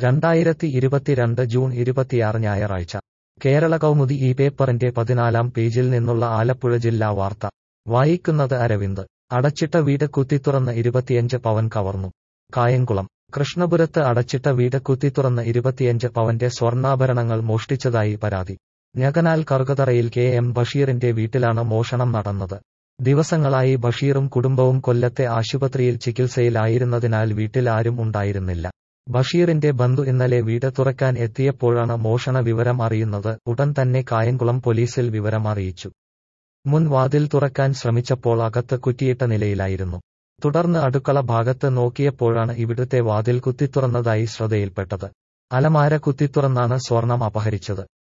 രണ്ടായിരത്തി ഇരുപത്തിരണ്ട് ജൂൺ ഇരുപത്തിയാറ് ഞായറാഴ്ച കേരള കൗമുദി ഈ പേപ്പറിന്റെ പതിനാലാം പേജിൽ നിന്നുള്ള ആലപ്പുഴ ജില്ലാ വാർത്ത വായിക്കുന്നത് അരവിന്ദ് അടച്ചിട്ട വീട് കുത്തിത്തുറന്ന് ഇരുപത്തിയഞ്ച് പവൻ കവർന്നു കായംകുളം കൃഷ്ണപുരത്ത് അടച്ചിട്ട വീട് കുത്തിത്തുറന്ന് ഇരുപത്തിയഞ്ച് പവന്റെ സ്വർണ്ണാഭരണങ്ങൾ മോഷ്ടിച്ചതായി പരാതി ഞകനാൽ കറുകതറയിൽ കെ എം ബഷീറിന്റെ വീട്ടിലാണ് മോഷണം നടന്നത് ദിവസങ്ങളായി ബഷീറും കുടുംബവും കൊല്ലത്തെ ആശുപത്രിയിൽ ചികിത്സയിലായിരുന്നതിനാൽ വീട്ടിൽ ആരും ഉണ്ടായിരുന്നില്ല ബഷീറിന്റെ ബന്ധു ഇന്നലെ വീട് തുറക്കാൻ എത്തിയപ്പോഴാണ് മോഷണ വിവരം അറിയുന്നത് ഉടൻ തന്നെ കായംകുളം പോലീസിൽ വിവരം അറിയിച്ചു മുൻ വാതിൽ തുറക്കാൻ ശ്രമിച്ചപ്പോൾ അകത്ത് കുറ്റിയിട്ട നിലയിലായിരുന്നു തുടർന്ന് അടുക്കള ഭാഗത്ത് നോക്കിയപ്പോഴാണ് ഇവിടുത്തെ വാതിൽ കുത്തിത്തുറന്നതായി ശ്രദ്ധയിൽപ്പെട്ടത് അലമാര കുത്തിത്തുറന്നാണ് സ്വർണം അപഹരിച്ചത്